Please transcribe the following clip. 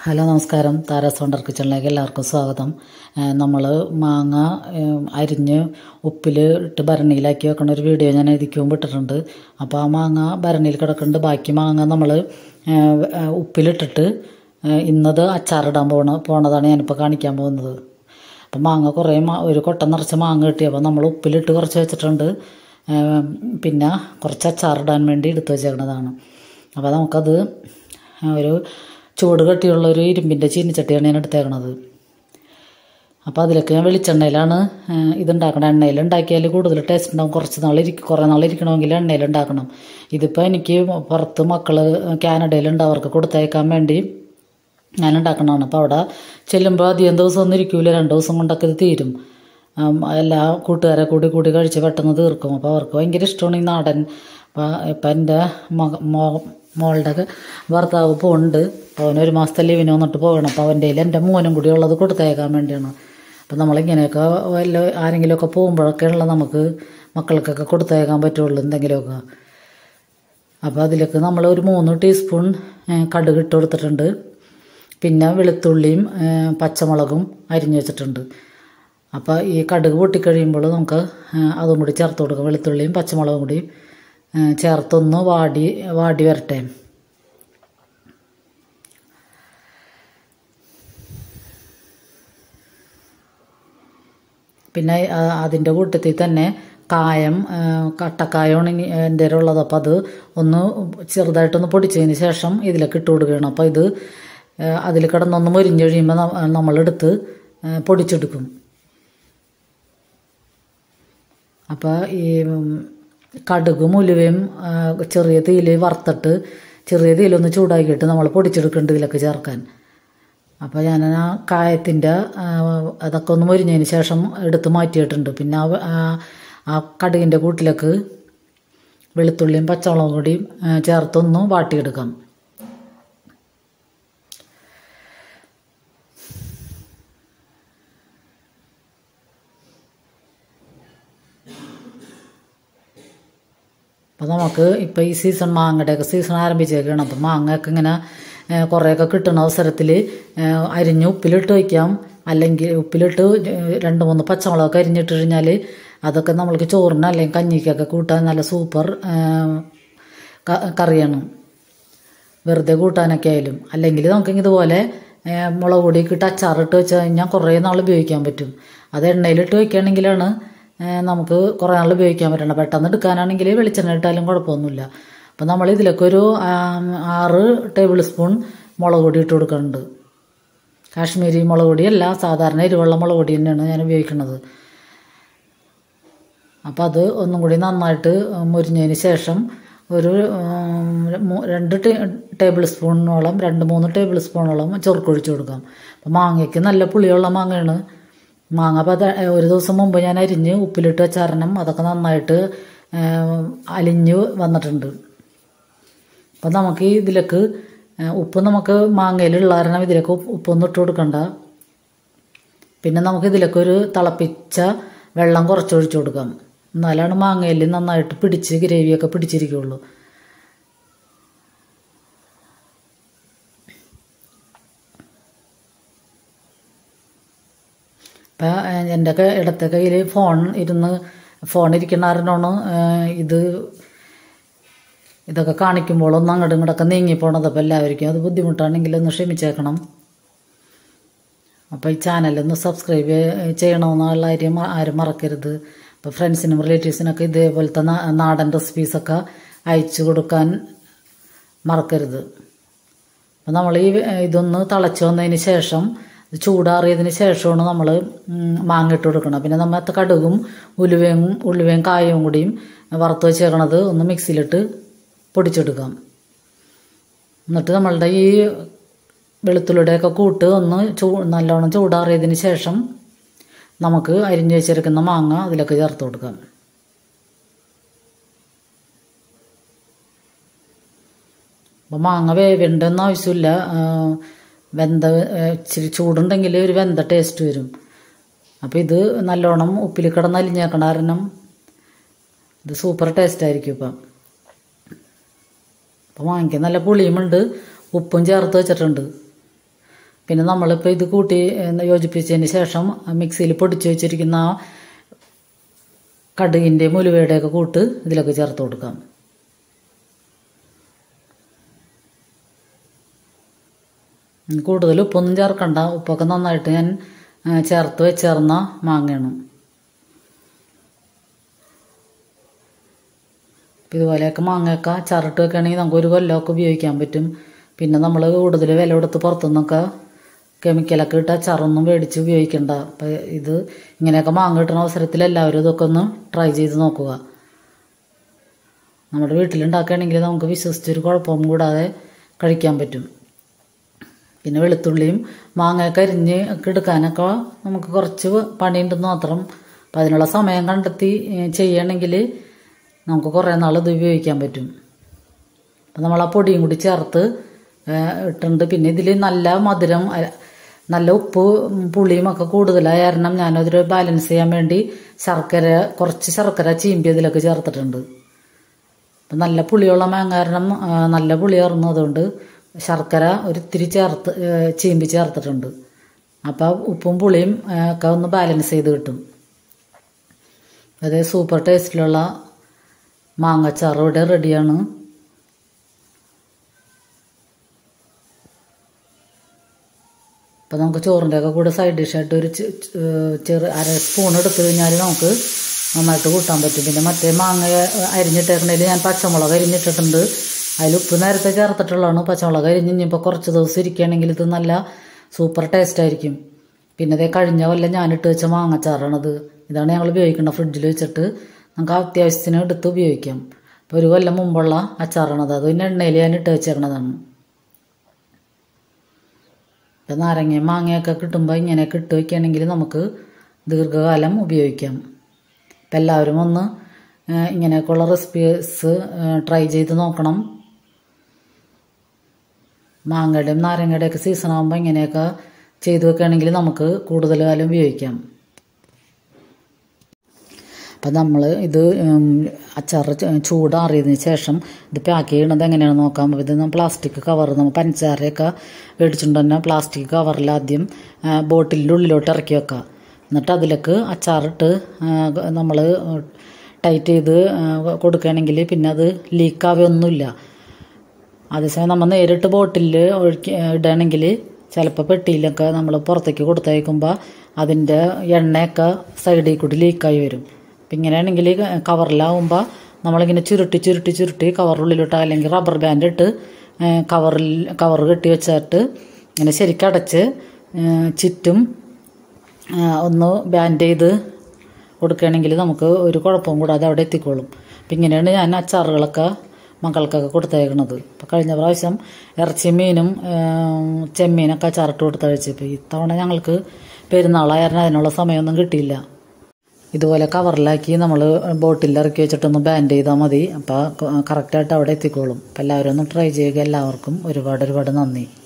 hello നമസ്കാരം താര sounder കിച്ചണിലേക്ക് എല്ലാവർക്കും സ്വാഗതം നമ്മൾ മാങ്ങ ഏഹ്, അരിഞ്ഞ് ഉപ്പിൽ ഇട്ട് ഭരണിയിലാക്കി വെക്കണ ഒരു വീഡിയോ ഞാൻ ഇതിക്ക് മുമ്പ് ഇട്ടിട്ടുണ്ട് അപ്പോൾ ആ മാങ്ങ ഭരണിയിൽ കിടക്കുന്നുണ്ട് ബാക്കി മാങ്ങ നമ്മൾ ഉപ്പിലിട്ടിട്ട് ഏഹ്, ഇന്നത് അച്ചാറിടാൻ പോണ പോണതാണ് ഞാനിപ്പോൾ കാണിക്കാൻ പോകുന്നത് അപ്പം മാങ്ങ കുറേ മാ ഒരു കൊട്ട നിറച്ച് മാങ്ങ കിട്ടിയപ്പോൾ നമ്മൾ ഉപ്പിലിട്ട് കുറച്ച് വെച്ചിട്ടുണ്ട് ഏഹ്, പിന്നെ കുറച്ച് അച്ചാറിടാൻ വേണ്ടി എടുത്ത് വെച്ചേക്കണതാണ് അപ്പോൾ നമുക്കത് ഒരു ചൂട് കട്ടിയുള്ള ഒരു ഇരുമ്പിൻ്റെ ചീനിച്ചട്ടിയാണ് ഞാൻ എടുത്തേക്കണത് അപ്പോൾ അതിലേക്ക് ഞാൻ വെളിച്ചെണ്ണയിലാണ് ഏഹ്, ഇതുണ്ടാക്കണം എണ്ണയിൽ ഉണ്ടാക്കിയാൽ കൂടുതൽ ടേസ്റ്റ് ഉണ്ടാവും കുറച്ച് നാൾ ഇരിക്കും കുറേ നാൾ ഇരിക്കണമെങ്കിൽ എണ്ണയിൽ ഉണ്ടാക്കണം ഇതിപ്പോൾ എനിക്ക് പുറത്ത് മക്കൾ കാനഡയിലുണ്ട് അവർക്ക് കൊടുത്തയക്കാൻ വേണ്ടി ഞാൻ ഉണ്ടാക്കണതാണ് അപ്പോൾ അവിടെ ചെല്ലുമ്പോൾ അധികം ദിവസം ഒന്നും ഇരിക്കൂല രണ്ട് ദിവസം കൊണ്ടൊക്കെ ഇത് തീരും ആം, എല്ലാ കൂട്ടുകാരെ കൂടി കൂടി കഴിച്ച് പെട്ടെന്ന് തീർക്കും അപ്പോൾ അവർക്ക് ഭയങ്കര ഇഷ്ടമാണ് ഈ നാടൻ അപ്പോൾ ഇപ്പം എൻ്റെ മക മോ മോളുടെ ഭർത്താവ് പോകുന്നുണ്ട് അപ്പോൾ അവന് ഒരു മാസത്തെ ലീവിന് വന്നിട്ട് പോകണം അപ്പോൾ അവൻ്റെ കയ്യിൽ എൻ്റെ മോനും കൂടി ഉള്ളത് കൊടുത്തയക്കാൻ വേണ്ടിയാണ് അപ്പോൾ നമ്മളിങ്ങനെയൊക്കെ വല്ല ആരെങ്കിലുമൊക്കെ പോകുമ്പോഴൊക്കെയുള്ള നമുക്ക് മക്കൾക്കൊക്കെ കൊടുത്തയക്കാൻ പറ്റുള്ളൂ എന്തെങ്കിലുമൊക്കെ അപ്പോൾ അതിലേക്ക് നമ്മൾ ഒരു മൂന്ന് ടീസ്പൂൺ ഏ, കടുക് ഇട്ട് കൊടുത്തിട്ടുണ്ട് പിന്നെ വെളുത്തുള്ളിയും ഏ, പച്ചമുളകും അരിഞ്ഞു വെച്ചിട്ടുണ്ട് അപ്പോൾ ഈ കടുക് പൊട്ടിക്കഴിയുമ്പോൾ നമുക്ക് ഏ, അതും കൂടി ചേർത്ത് കൊടുക്കാം വെളുത്തുള്ളിയും പച്ചമുളകും കൂടി ഏ, ചേർത്തൊന്ന് വാടി വാടി വരട്ടെ പിന്നെ അതിൻ്റെ കൂട്ടത്തിൽ തന്നെ കായം ആ, കട്ടക്കായമാണ് ഇനി എന്തേലും ഉള്ളത് അപ്പോൾ അത് ഒന്ന് ചെറുതായിട്ടൊന്ന് പൊടിച്ചതിന് ശേഷം ഇതിലേക്ക് ഇട്ട് കൊടുക്കുകയാണ് അപ്പോൾ ഇത് അതിൽ കിടന്നൊന്ന് മുരിഞ്ഞ് കഴിയുമ്പോൾ ന- നമ്മളെടുത്ത് ആ, പൊടിച്ചെടുക്കും അപ്പോൾ ഈ ഉം, കടുകും ഉലുവയും ആ, ചെറിയ തീയിൽ വറുത്തിട്ട് ചെറിയ തീയിലൊന്ന് ചൂടാക്കിയിട്ട് നമ്മൾ പൊടിച്ചെടുക്കേണ്ടത് ഇതിലൊക്കെ ചേർക്കാൻ അപ്പോൾ ഞാൻ ആ കായത്തിൻ്റെ അതൊക്കെ ഒന്ന് മുരിഞ്ഞതിന് ശേഷം എടുത്ത് മാറ്റിയിട്ടുണ്ട് പിന്നെ ആ വെ- ആ- ആ കടുകിൻ്റെ കൂട്ടിലേക്ക് വെളുത്തുള്ളിയും പച്ചമുളകും കൂടി ആ, ചേർത്തൊന്ന് വാട്ടിയെടുക്കാം അപ്പോൾ നമുക്ക് ഇപ്പോൾ ഈ സീസൺ മാങ്ങയുടെയൊക്കെ സീസൺ ആരംഭിച്ചേക്കാണ് അപ്പം മാങ്ങയൊക്കെ ഇങ്ങനെ ഏ, കുറേയൊക്കെ കിട്ടുന്ന അവസരത്തിൽ അരിഞ്ഞ് ഉപ്പിലിട്ട് വയ്ക്കാം അല്ലെങ്കിൽ ഉപ്പിലിട്ട് രണ്ട് മൂന്ന് പച്ചമുളകൊക്കെ അരിഞ്ഞിട്ട് കഴിഞ്ഞാൽ അതൊക്കെ നമ്മൾക്ക് ചോറിന് അല്ലെങ്കിൽ കഞ്ഞിക്കൊക്കെ കൂട്ടാൻ നല്ല സൂപ്പർ ഏ, ക- കറിയാണ് വെറുതെ കൂട്ടാനൊക്കെ ആയാലും അല്ലെങ്കിൽ നമുക്ക് ഇതുപോലെ ഏ, മുളക് പൊടിയൊക്കെ ഇട്ട് അച്ചാറിട്ട് വെച്ച് കഴിഞ്ഞാൽ കുറേ നാൾ ഉപയോഗിക്കാൻ പറ്റും അത് എണ്ണയിലിട്ട് വെക്കുകയാണെങ്കിലാണ് ഏ, നമുക്ക് കുറേ നാൾ ഉപയോഗിക്കാൻ പറ്റണം പെട്ടെന്ന് എടുക്കാനാണെങ്കിൽ വെളിച്ചെണ്ണ ഇട്ടാലും കുഴപ്പമൊന്നുമില്ല അപ്പം നമ്മൾ ഇതിലൊക്കെ ഒരു ആം, ആറ് ടേബിൾ സ്പൂൺ മുളക് പൊടി ഇട്ട് കൊടുക്കുന്നുണ്ട് കാശ്മീരി മുളക് പൊടിയല്ല സാധാരണ എരിവുള്ള മുളക് പൊടി തന്നെയാണ് ഞാൻ ഉപയോഗിക്കുന്നത് അപ്പോൾ അത് ഒന്നും കൂടി നന്നായിട്ട് മുരിഞ്ഞതിന് ശേഷം ഒരു ഉം, മൂ- രണ്ട് ടേ- ടേബിൾ സ്പൂണോളം രണ്ട് മൂന്ന് ടേബിൾ സ്പൂണോളം ചൊറുക്കൊഴിച്ച് കൊടുക്കാം അപ്പം മാങ്ങയ്ക്ക് നല്ല പുളിയുള്ള മാങ്ങയാണ് മാങ്ങ അപ്പോൾ അത് ഒരു ദിവസം മുമ്പ് ഞാൻ അരിഞ്ഞ് ഉപ്പിലിട്ട് വെച്ചാരണം അതൊക്കെ നന്നായിട്ട് ഏം, അലിഞ്ഞ് വന്നിട്ടുണ്ട് അപ്പം നമുക്ക് ഈ ഇതിലേക്ക് ഏ, ഉപ്പ് നമുക്ക് മാങ്ങയിലുള്ള കാരണം ഇതിലേക്ക് ഉപ്പ് ഉപ്പൊന്നും ഇട്ട് കൊടുക്കണ്ട പിന്നെ നമുക്ക് ഇതിലേക്ക് ഒരു തിളപ്പിച്ച വെള്ളം കുറച്ചൊഴിച്ച് കൊടുക്കാം എന്നാലാണ് മാങ്ങയിൽ നന്നായിട്ട് പിടിച്ച് ഗ്രേവിയൊക്കെ പിടിച്ചിരിക്കുള്ളൂ ഇപ്പം എൻ്റെ ഒക്കെ ഇടത്തെ കയ്യിൽ ഫോൺ ഇരുന്ന് ഫോൺ ഇരിക്കുന്ന കാരണമാണ് ഏഹ്, ഇത് ഇതൊക്കെ കാണിക്കുമ്പോൾ ഒന്ന് അങ്ങോട്ടും ഇങ്ങോട്ടൊക്കെ നീങ്ങിപ്പോണത് അപ്പോൾ എല്ലാവർക്കും അത് ബുദ്ധിമുട്ടാണെങ്കിൽ ഒന്ന് ക്ഷമിച്ചേക്കണം അപ്പോൾ ഈ ചാനലൊന്ന് സബ്സ്ക്രൈബ് ചെയ്യണമെന്നുള്ള കാര്യം ആരും മറക്കരുത് അപ്പോൾ ഫ്രണ്ട്സിനും റിലേറ്റീവ്സിനൊക്കെ ഇതേപോലത്തെ നാ- നാടൻ റെസിപ്പീസൊക്കെ അയച്ചു കൊടുക്കാൻ മറക്കരുത് അപ്പം നമ്മൾ ഈ ഇതൊന്ന് തിളച്ച് വന്നതിന് ശേഷം ഇത് ചൂടാറിയതിന് ശേഷമാണ് നമ്മൾ മാങ്ങ ഇട്ട് കൊടുക്കണം പിന്നെ നമ്മൾ കടുകും ഉലുവയും ഉലുവയും കായവും കൂടിയും വറുത്ത് വെച്ചേക്കണത് ഒന്ന് മിക്സിയിലിട്ട് പൊടിച്ചെടുക്കാം എന്നിട്ട് നമ്മളുടെ ഈ വെളുത്തുള്ളിയുടെയൊക്കെ കൂട്ട് ഒന്ന് ചൂ നല്ലോണം ചൂടാറിയതിന് ശേഷം നമുക്ക് അരിഞ്ഞു വെച്ചിരിക്കുന്ന മാങ്ങ അതിലൊക്കെ ചേർത്ത് കൊടുക്കാം അപ്പോൾ മാങ്ങ വേവേണ്ടെന്ന് ആവശ്യമില്ല ആ, വെന്ത ആ, ഇച്ചിരി ചൂടുണ്ടെങ്കിൽ ഒരു വെന്ത ടേസ്റ്റ് വരും അപ്പോൾ ഇത് നല്ലോണം ഉപ്പിൽ കിടന്ന് അലിഞ്ഞേക്കണ കാരണം ഇത് സൂപ്പർ ടേസ്റ്റ് ആയിരിക്കും ഇപ്പം അപ്പോൾ വാങ്ങിക്കാൻ നല്ല പുളിയുമുണ്ട് ഉപ്പും ചേർത്ത് വെച്ചിട്ടുണ്ട് പിന്നെ നമ്മളിപ്പോൾ ഇത് കൂട്ടി ഏഹ്, യോജിപ്പിച്ചതിന് ശേഷം മിക്സിയിൽ പൊടിച്ച് വെച്ചിരിക്കുന്ന ആ കടുകിൻ്റെ മുലുവയുടെയൊക്കെ കൂട്ട് ഇതിലൊക്കെ ചേർത്ത് കൊടുക്കാം ഉം, കൂടുതൽ ഉപ്പൊന്നും ചേർക്കണ്ട ഉപ്പൊക്കെ നന്നായിട്ട് ഞാൻ ആ, ചേർത്ത് വെച്ചേർന്ന മാങ്ങയാണ് അപ്പം ഇതുപോലെയൊക്കെ മാങ്ങയൊക്കെ അച്ചാറിട്ട് വെക്കുകയാണെങ്കിൽ നമുക്ക് ഒരു കൊല്ലമൊക്കെ ഉപയോഗിക്കാൻ പറ്റും പിന്നെ നമ്മൾ കൂടുതൽ വില കൊടുത്ത് പുറത്തുനിന്നൊക്കെ കെമിക്കലൊക്കെ ഇട്ട് അച്ചാറൊന്നും മേടിച്ച് ഉപയോഗിക്കണ്ട അപ്പം ഇത് ഇങ്ങനെയൊക്കെ മാങ്ങ കിട്ടുന്ന അവസരത്തിൽ എല്ലാവരും ഇതൊക്കെ ഒന്ന് ട്രൈ ചെയ്ത് നോക്കുക നമ്മുടെ വീട്ടിലുണ്ടാക്കുകയാണെങ്കിൽ നമുക്ക് വിശ്വസിച്ചൊരു കുഴപ്പവും കൂടാതെ കഴിക്കാൻ പറ്റും പിന്നെ വെളുത്തുള്ളിയും മാങ്ങയൊക്കെ അരിഞ്ഞ് ഒക്കെ എടുക്കാനൊക്കെ നമുക്ക് കുറച്ച് പണിയുണ്ടെന്ന് മാത്രം അപ്പം അതിനുള്ള സമയം കണ്ടെത്തി ഏഹ്, ചെയ്യണമെങ്കിൽ നമുക്ക് കുറേ നാൾ ഇത് ഉപയോഗിക്കാൻ പറ്റും അപ്പം നമ്മൾ ആ പൊടിയും കൂടി ചേർത്ത് ഏഹ്, ഇട്ടിട്ടുണ്ട് പിന്നെ ഇതിൽ നല്ല മധുരം അ- നല്ല ഉപ്പ് ഉം, പുളിയും ഒക്കെ കൂടുതലായ കാരണം ഞാനതൊരു ബാലൻസ് ചെയ്യാൻ വേണ്ടി ശർക്കര കുറച്ച് ശർക്കര ചീമ്പി അതിലൊക്കെ ചേർത്തിട്ടുണ്ട് അപ്പം നല്ല പുളിയുള്ള മാങ്ങ കാരണം ആ, നല്ല പുളിയായിരുന്നു അതുകൊണ്ട് ശർക്കര ഒരിത്തിരി ചേർത്ത് ഏ, ചീമ്പി ചേർത്തിട്ടുണ്ട് അപ്പോൾ ഉപ്പും പുളിയും ഏ, ഒക്കെ ഒന്ന് ബാലൻസ് ചെയ്ത് കിട്ടും അത് സൂപ്പർ ടേസ്റ്റിലുള്ള മാങ്ങച്ചാറ് ഇവിടെ റെഡിയാണ് അപ്പോൾ നമുക്ക് ചോറിൻ്റെ ഒക്കെ കൂടെ സൈഡ് ഡിഷായിട്ട് ഒരു ചെ- ചെ- ഏഹ് ചെറു അര സ്പൂൺ എടുത്തു കഴിഞ്ഞാൽ നമുക്ക് നന്നായിട്ട് കൂട്ടാൻ പറ്റും പിന്നെ മറ്റേ മാങ്ങ അരിഞ്ഞിട്ടേക്കണേൽ ഞാൻ പച്ചമുളക് അരിഞ്ഞിട്ടിട്ടുണ്ട് അതിൽ ഉപ്പ് നേരത്തെ ചേർത്തിട്ടുള്ളതാണ് പച്ചമുളക് അരിഞ്ഞ് ഇനിയിപ്പോൾ കുറച്ച് ദിവസം ഇരിക്കുകയാണെങ്കിൽ ഇത് നല്ല സൂപ്പർ ടേസ്റ്റ് ആയിരിക്കും പിന്നെ ഇതേ കഴിഞ്ഞ കൊല്ലം ഞാനിട്ട് വെച്ച മാങ്ങച്ചാറാണത് ഇതാണ് ഞങ്ങൾ ഉപയോഗിക്കുന്നത് ഫ്രിഡ്ജിൽ വെച്ചിട്ട് നമുക്ക് അത്യാവശ്യത്തിന് എടുത്ത് ഉപയോഗിക്കാം അപ്പോൾ ഒരു കൊല്ലം മുമ്പുള്ള അച്ചാറാണത് അത് പിന്നെ എണ്ണയിൽ ഞാൻ ഇട്ട് വെച്ചേക്കണതാണ് ഇപ്പം നാരങ്ങയും മാങ്ങയൊക്കെ കിട്ടുമ്പോൾ ഇങ്ങനെയൊക്കെ ഇട്ട് വയ്ക്കുകയാണെങ്കിൽ നമുക്ക് ദീർഘകാലം ഉപയോഗിക്കാം അപ്പം എല്ലാവരും ഒന്ന് ഏഹ്, ഇങ്ങനെയൊക്കെയുള്ള റെസിപ്പീസ് ട്രൈ ചെയ്ത് നോക്കണം മാങ്ങയുടെയും നാരങ്ങയുടെയൊക്കെ സീസൺ ആകുമ്പോൾ ഇങ്ങനെയൊക്കെ ചെയ്ത് വെക്കുകയാണെങ്കിൽ നമുക്ക് കൂടുതൽ കാലം ഉപയോഗിക്കാം അപ്പം നമ്മൾ ഇത് ഉം, അച്ചാർ ച- ചൂടാറിയതിന് ശേഷം ഇത് പാക്ക് ചെയ്യണത് എങ്ങനെയാണെന്ന് നോക്കാം അപ്പോൾ ഇത് നമ്മൾ പ്ലാസ്റ്റിക് കവർ നമ്മൾ പഞ്ചസാരയൊക്കെ മേടിച്ചിട്ട് തന്നെ പ്ലാസ്റ്റിക് കവറിൽ ആദ്യം ആ, ബോട്ടിലിൻ്റെ ഉള്ളിലോട്ട് ഇറക്കി വെക്കാം എന്നിട്ട് അതിലേക്ക് അച്ചാറിട്ട് നമ്മൾ ടൈറ്റ് ചെയ്ത് ആ, കൊടുക്കുകയാണെങ്കിൽ പിന്നെ അത് ലീക്കാവുകയൊന്നുമില്ല അതേസമയം നമ്മൾ നേരിട്ട് ബോട്ടിലിൽ ഒഴുക്കി ഇടുകയാണെങ്കിൽ ചിലപ്പോൾ പെട്ടിയിലൊക്കെ നമ്മൾ പുറത്തേക്ക് കൊടുത്തയക്കുമ്പോൾ അതിൻ്റെ എണ്ണയൊക്കെ സൈഡിൽ കൂടി ലീക്കായി വരും അപ്പം ഇങ്ങനെയാണെങ്കിൽ കവറിലാവുമ്പോൾ നമ്മളിങ്ങനെ ചുരുട്ടി ചുരുട്ടി ചുരുട്ടി കവറിനുള്ളിലോട്ട് അല്ലെങ്കിൽ റബ്ബർ ബാൻഡ് ഇട്ട് ഏഹ്, കവറിൽ കവർ കെട്ടി വെച്ചിട്ട് ഇങ്ങനെ ശരിക്കും അടച്ച് ഏഹ്, ചുറ്റും ഏഹ്, ഒന്ന് ബാൻഡ് ചെയ്ത് കൊടുക്കുകയാണെങ്കിൽ നമുക്ക് ഒരു കുഴപ്പവും കൂടാതെ അവിടെ എത്തിക്കോളും അപ്പം ഇങ്ങനെയാണ് ഞാൻ അച്ചാറുകളൊക്കെ മക്കൾക്കൊക്കെ കൊടുത്തയക്കണത് ഇപ്പം കഴിഞ്ഞ പ്രാവശ്യം ഇറച്ചി മീനും ഏം, ചെമ്മീനൊക്കെ അച്ചാറിട്ട് കൊടുത്തയച്ചു ഇപ്പം ഇത്തവണ ഞങ്ങൾക്ക് പെരുന്നാളായിരുന്നു അതിനുള്ള സമയമൊന്നും കിട്ടിയില്ല ഇതുപോലെ കവറിലാക്കി നമ്മൾ ബോട്ടിൽ ഇറക്കി വെച്ചിട്ടൊന്ന് ബാൻഡ് ചെയ്താൽ മതി അപ്പോൾ കറക്റ്റായിട്ട് അവിടെ എത്തിക്കോളും അപ്പം എല്ലാവരും ഒന്ന് ട്രൈ ചെയ്യുക എല്ലാവർക്കും ഒരുപാട് ഒരുപാട് നന്ദി